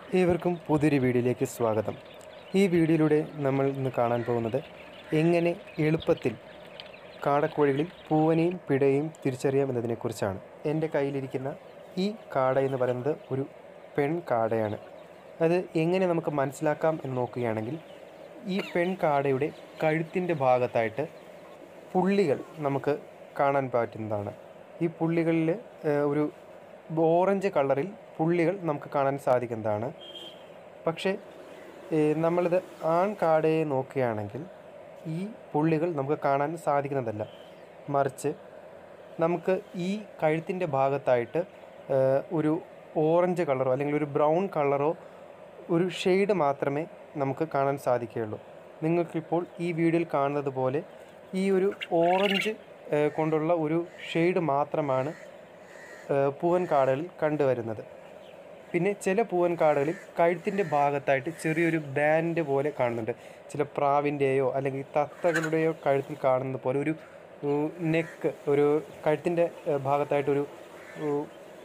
ഏവർക്കും പുതിയൊരു വീഡിയോയിലേക്ക് സ്വാഗതം ഈ വീഡിയോയിലൂടെ നമ്മൾ ഇന്ന് കാണാൻ പോകുന്നത് എങ്ങനെ എളുപ്പത്തിൽ കാടക്കോഴികളിൽ പൂവനെയും പിടയെയും തിരിച്ചറിയാം എന്നതിനെക്കുറിച്ചാണ് എൻ്റെ കയ്യിലിരിക്കുന്ന ഈ കാട എന്ന് പറയുന്നത് ഒരു പെൺ കാടയാണ് അത് എങ്ങനെ നമുക്ക് മനസ്സിലാക്കാം എന്ന് നോക്കുകയാണെങ്കിൽ ഈ പെൺ കാടയുടെ കഴുത്തിൻ്റെ ഭാഗത്തായിട്ട് പുള്ളികൾ നമുക്ക് കാണാൻ പറ്റുന്നതാണ് ഈ പുള്ളികളിൽ ഏഹ്, ഒരു ഓറഞ്ച് കളറിൽ പുള്ളികൾ നമുക്ക് കാണാൻ സാധിക്കുന്നതാണ് പക്ഷേ ഏഹ്, നമ്മളിത് ആൺ കാടയെ നോക്കുകയാണെങ്കിൽ ഈ പുള്ളികൾ നമുക്ക് കാണാൻ സാധിക്കുന്നതല്ല മറിച്ച് നമുക്ക് ഈ കഴുത്തിൻ്റെ ഭാഗത്തായിട്ട് ഏഹ്, ഒരു ഓറഞ്ച് കളറോ അല്ലെങ്കിൽ ഒരു ബ്രൗൺ കളറോ ഒരു ഷെയ്ഡ് മാത്രമേ നമുക്ക് കാണാൻ സാധിക്കുകയുള്ളൂ നിങ്ങൾക്കിപ്പോൾ ഈ വീഡിയോയിൽ കാണുന്നത് പോലെ ഈ ഒരു ഓറഞ്ച് ഏഹ്, കൊണ്ടുള്ള ഒരു ഷെയ്ഡ് മാത്രമാണ് ഏഹ്, പൂവൻ കാടകളിൽ കണ്ടുവരുന്നത് പിന്നെ ചില പൂവൻ കാടകളിൽ കഴുത്തിൻ്റെ ഭാഗത്തായിട്ട് ചെറിയൊരു ബാൻഡ് പോലെ കാണുന്നുണ്ട് ചില പ്രാവിൻ്റെയോ അല്ലെങ്കിൽ തത്തകളുടെയോ കഴുത്തിൽ കാണുന്നത് പോലെ ഒരു നെക്ക് ഒരു കഴുത്തിൻ്റെ ഏഹ്, ഭാഗത്തായിട്ടൊരു ഉ-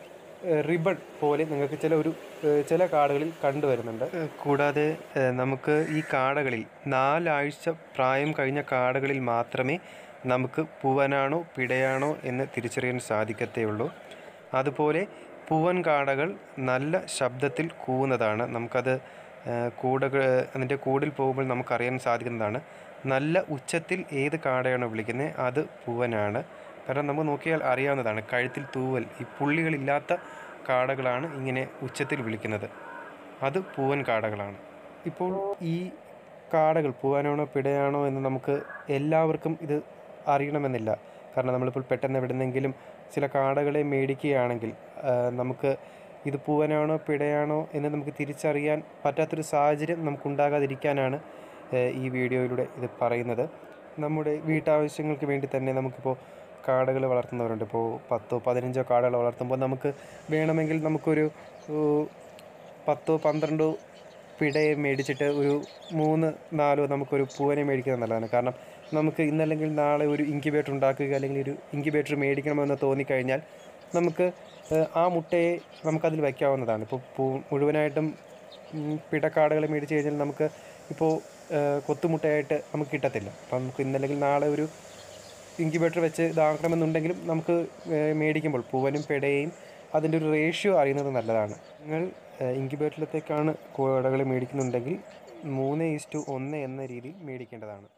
റിബൺ പോലെ നിങ്ങൾക്ക് ചില ഒരു ഏഹ്, ചില കാടുകളിൽ കണ്ടുവരുന്നുണ്ട് ഏഹ്, കൂടാതെ ഏഹ്, നമുക്ക് ഈ കാടകളിൽ നാലാഴ്ച പ്രായം കഴിഞ്ഞ കാടകളിൽ മാത്രമേ നമുക്ക് പൂവനാണോ പിടയാണോ എന്ന് തിരിച്ചറിയാൻ സാധിക്കത്തേയുള്ളൂ അതുപോലെ പൂവൻ കാടകൾ നല്ല ശബ്ദത്തിൽ കൂവുന്നതാണ് നമുക്കത് ഏഹ്, കൂടകൾ അതിൻ്റെ കൂടിൽ പോകുമ്പോൾ നമുക്കറിയാൻ സാധിക്കുന്നതാണ് നല്ല ഉച്ചത്തിൽ ഏത് കാടയാണോ വിളിക്കുന്നത് അത് പൂവനാണ് കാരണം നമുക്ക് നോക്കിയാൽ അറിയാവുന്നതാണ് കഴുത്തിൽ തൂവൽ ഈ പുള്ളികളില്ലാത്ത കാടകളാണ് ഇങ്ങനെ ഉച്ചത്തിൽ വിളിക്കുന്നത് അത് പൂവൻ കാടകളാണ് ഇപ്പോൾ ഈ കാടകൾ പൂവാനാണോ പിടയാണോ എന്ന് നമുക്ക് എല്ലാവർക്കും ഇത് അറിയണമെന്നില്ല കാരണം നമ്മളിപ്പോൾ പെട്ടെന്ന് എവിടെന്നെങ്കിലും ചില കാടകളെ മേടിക്കുകയാണെങ്കിൽ ആ, നമുക്ക് ഇത് പൂവനാണോ പിടയാണോ എന്ന് നമുക്ക് തിരിച്ചറിയാൻ പറ്റാത്തൊരു സാഹചര്യം നമുക്കുണ്ടാകാതിരിക്കാനാണ് ആ, ഈ വീഡിയോയിലൂടെ ഇത് പറയുന്നത് നമ്മുടെ വീട്ടാവശ്യങ്ങൾക്ക് വേണ്ടി തന്നെ നമുക്കിപ്പോൾ കാടകൾ വളർത്തുന്നവരുണ്ട് ഇപ്പോൾ പത്തോ പതിനഞ്ചോ കാടകൾ വളർത്തുമ്പോൾ നമുക്ക് വേണമെങ്കിൽ നമുക്കൊരു ഊ, പത്തോ പന്ത്രണ്ടോ പിടയെ മേടിച്ചിട്ട് ഒരു മൂന്ന് നാലോ നമുക്കൊരു പൂവനെ മേടിക്കുന്നത് നല്ലതാണ് കാരണം നമുക്ക് ഇന്നല്ലെങ്കിൽ നാളെ ഒരു ഇൻക്യുബേറ്റർ ഉണ്ടാക്കുക അല്ലെങ്കിൽ ഒരു ഇൻക്യുബേറ്റർ മേടിക്കണമെന്ന് തോന്നിക്കഴിഞ്ഞാൽ നമുക്ക് ഏഹ്, ആ മുട്ടയെ നമുക്കതിൽ വയ്ക്കാവുന്നതാണ് ഇപ്പോൾ പൂ മുഴുവനായിട്ടും ഉം, പിടക്കാടുകൾ മേടിച്ച് കഴിഞ്ഞാൽ നമുക്ക് ഇപ്പോൾ ഏഹ്, കൊത്തുമുട്ടയായിട്ട് നമുക്ക് കിട്ടത്തില്ല അപ്പം നമുക്ക് ഇന്നല്ലെങ്കിൽ നാളെ ഒരു ഇൻക്യുബേറ്റർ വെച്ച് ഇതാക്കണമെന്നുണ്ടെങ്കിലും നമുക്ക് ഏഹ്, മേടിക്കുമ്പോൾ പൂവനും പിടയും അതിൻ്റെ ഒരു റേഷ്യോ അറിയുന്നത് നല്ലതാണ് നിങ്ങൾ ഇൻക്യുബേറ്ററിലത്തേക്കാണ് കോടകൾ മേടിക്കുന്നുണ്ടെങ്കിൽ മൂന്ന് ഈസ്റ്റു ഒന്ന് എന്ന രീതിയിൽ മേടിക്കേണ്ടതാണ്